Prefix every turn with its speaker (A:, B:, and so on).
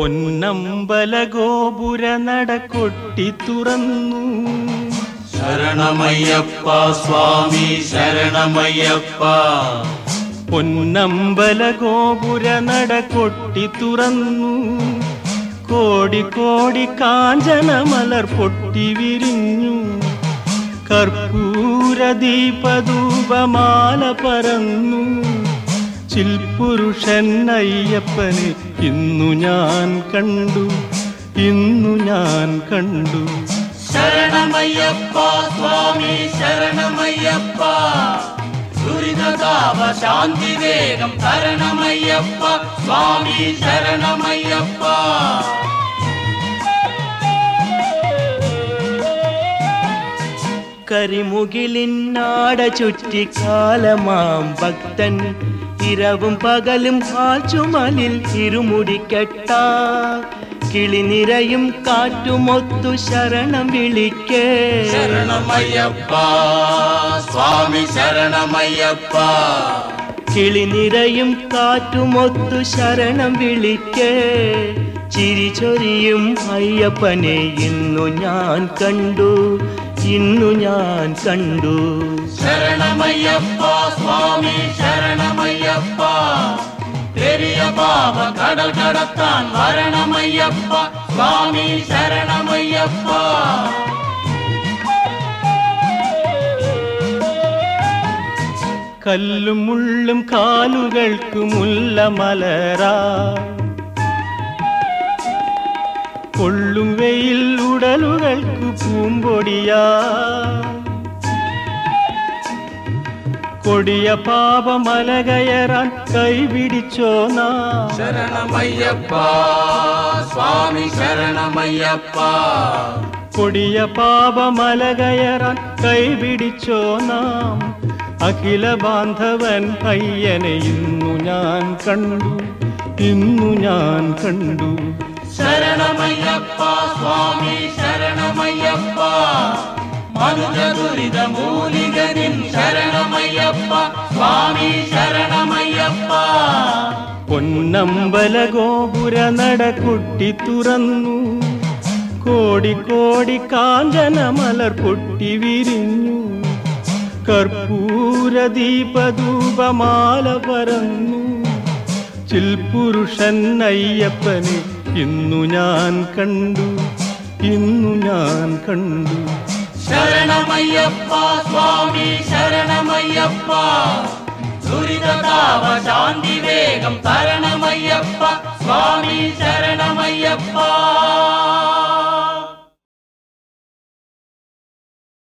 A: പൊന്നമ്പല ഗോപുര നട കൊട്ടി തുറന്നു
B: ശരണമയ്യപ്പ സ്വാമി ശരണമയ്യപ്പ
A: പൊന്നമ്പല ഗോപുര നട കൊട്ടി തുറന്നു കോടി കോടി കാഞ്ചന മലർ പൊട്ടി വിരിഞ്ഞു കർപ്പൂര ദീപധൂപമാല പറന്നു ചിൽപുരുഷൻ അയ്യപ്പനെ ഇന്നു ഞാൻ കണ്ടു ഇന്നു ഞാൻ കണ്ടു
B: ശരണമയ്യപ്പ സ്വാമി ശരണമയ്യപ്പ ദുരിതതാപ ശാന്തി വേഗം തരണമയ്യപ്പ സ്വാമി ശരണമയ്യപ്പ
A: കരിമുകിലിന്നാട ചുറ്റിക്കാലമാം ഭക്തൻ ഇരവും പകലും ആച്ചുമലിൽ ഇരുമുടിക്കെട്ട കിളിനിരയും കാറ്റുമൊത്തു ശരണം വിളിക്കേ
B: ശരണമയ്യപ്പ സ്വാമി ശരണമയ്യപ്പ
A: കിളിനിരയും കാറ്റുമൊത്തു ശരണം വിളിക്കേ ചിരിചൊരിയും അയ്യപ്പനെ ഇന്നു ഞാൻ കണ്ടു ഇന്നു ഞാൻ കണ്ടു
B: ശരണമയ്യപ്പ സ്വാമി ശരണമയ്യപ്പ പെരിയ പാപ കടൽ കടത്താൻ വരണമയ്യപ്പ സ്വാമി ശരണമയ്യപ്പ
A: കല്ലും മുള്ളും കാലുകൾക്ക് മുല്ല മലരാ കൊള്ളും വെയിൽ ഉടലുകൾക്ക് പൂമ്പൊടിയാ കൊടിയ പാപമല കയറാൻ കൈപിടിച്ചോ നാ
B: ശരണമയ്യപ്പ സ്വാമി ശരണമയ്യപ്പ
A: കൊടിയ പാപമല കയറാൻ കൈപിടിച്ചോ നാം അഖില ബാന്ധവൻ അയ്യനെ ഇന്നു ഞാൻ കണ്ടു ഇന്നു ഞാൻ കണ്ടു
B: ശരണമയ്യപ്പ സ്വാമി ശരണമയ്യപ്പ മനുജ ദുരിത മൂലികനിൻ ശരണമയ്യപ്പ സ്വാമി ശരണമയ്യപ്പ
A: പൊന്നമ്പല ഗോപുര നട കൊട്ടി തുറന്നു കോടി കോടി കാഞ്ചന മലർ പൊട്ടി വിരിഞ്ഞു കർപ്പൂര ദീപധൂപമാല പറന്നു ചിൽപുരുഷൻ അയ്യപ്പനെ ഇന്നു ഞാൻ കണ്ടു ഇന്നു ഞാൻ കണ്ടു
B: ശരണമയ്യപ്പ സ്വാമി ശരണമയ്യപ്പ ദുരിതതാപ ശാന്തി വേഗം തര